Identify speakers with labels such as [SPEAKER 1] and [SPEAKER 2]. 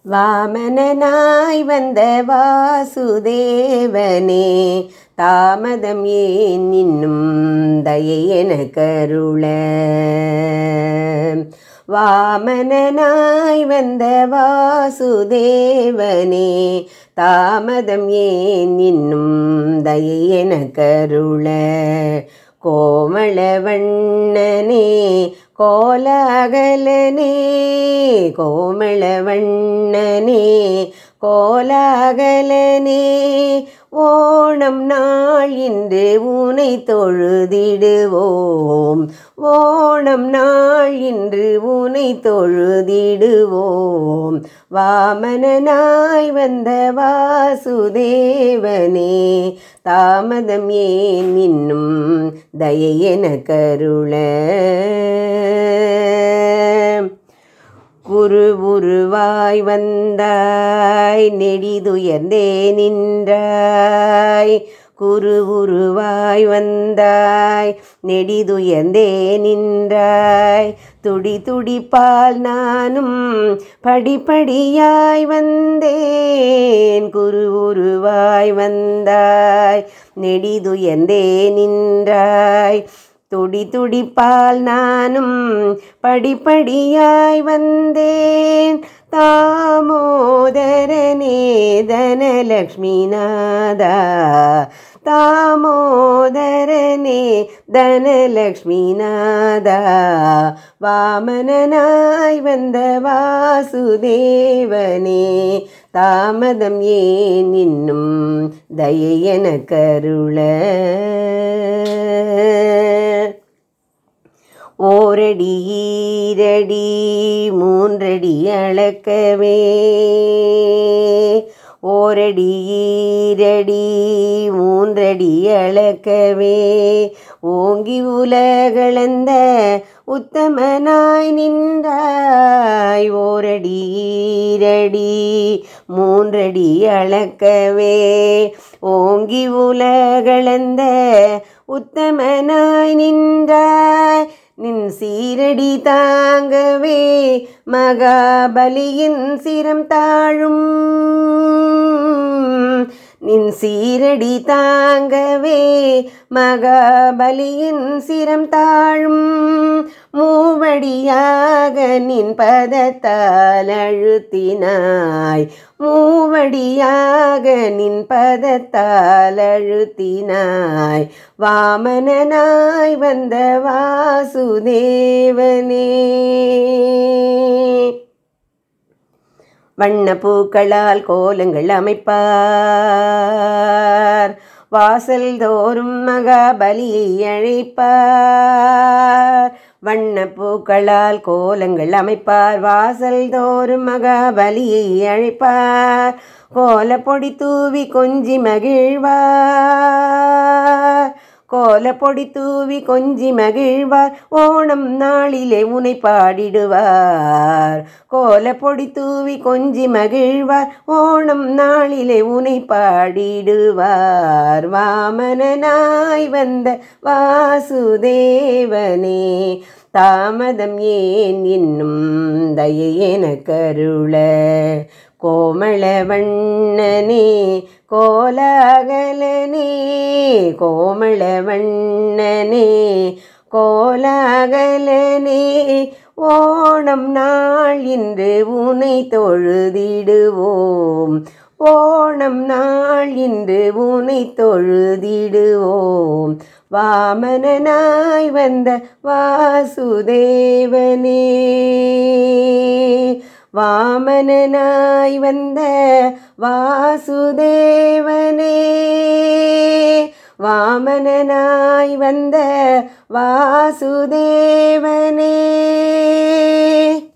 [SPEAKER 1] வாமனனாய் வந்த வாசுதேவனே தாமதம் ஏன் இன்னும் தயை என கருள வாமனனாய் வந்த வாசுதேவனே தாமதம் ஏன் இன்னும் தயை என கருள கோமளவண்ணனே கோலாகலனே கோமளவண்ணனே கோலாகலனே ஓணம் நாள் இன்று உனை தொழுதிடுவோம் ஓணம் நாள் இன்று உனை தொழுதிடுவோம் வாமனனாய் வந்த வாசுதேவனே தாமதம் ஏன் இன்னும் தயை என கருள குரு உருவாய் வந்தாய் நெடிதுயர்ந்தே நின்றாய் குரு உருவாய் வந்தாய் நெடிதுயர்ந்தே நின்றாய் துடி துடிப்பால் நானும் படிப்படியாய் வந்தேன் குரு உருவாய் வந்தாய் நெடிதுயர்ந்தே நின்றாய் துடி துடிப்பால் நானும் படிப்படியாய் வந்தேன் தாமோதரனே தனலக்ஷ்மி நாதா தாமோதரனே தனலக்ஷ்மி நாதா வாமனனாய் வந்த வாசுதேவனே தாமதம் ஏன் இன்னும் தயை என கருள ஓரடி ஈரடி மூன்றடி அளக்கவே ஓரடி ஈரடி மூன்றடி அளக்கவே ஓங்கி உலகளந்த உத்தமனாய் நின்றாய் ஓரடி ஈரடி மூன்றடி அளக்கவே ஓங்கி உலகளந்த உத்தமனாய் நின்றாய் நின் சீரடி தாங்கவே மகாபலியின் சிரம் தாழும் நின் சீரடி தாங்கவே மகாபலியின் சிரம் தாழும் மூவடியாக நின் பதத்தால் அழுத்தினாய் மூவடியாக நின் பதத்தால் அழுத்தினாய் வாமனனாய் வந்த வாசுதேவனே வண்ண பூக்களால் கோலங்கள் அமைப்பார் வாசல் தோறும் மகாபலியை அழைப்பார் வண்ண பூக்களால் கோலங்கள் அமைப்பார் வாசல் தோறும் மகாபலியை அழைப்பார் கோலப்பொடி தூவி கொஞ்சி மகிழ்வார் கோலப்பொடி தூவி கொஞ்சி மகிழ்வார் ஓணம் நாளிலே உனை பாடிடுவார் கோலப்பொடி தூவி கொஞ்சி மகிழ்வார் ஓணம் நாளிலே உனை பாடிடுவார் வாமனனாய் வந்த வாசுதேவனே தாமதம் ஏன் இன்னும் தயை என கருள கோமளவண்ணனே கோலாகலனே கோமளவண்ணனே கோலாகலனே ஓணம் நாள் இன்று உனை தொழுதிடுவோம் ஓணம் நாள் இன்று உனை தொழுதிடுவோம் வாமனனாய் வந்த வாசுதேவனே வாமனனாய் வந்த வாசுதேவனே வாமனனாய் வந்த வாசுதேவனே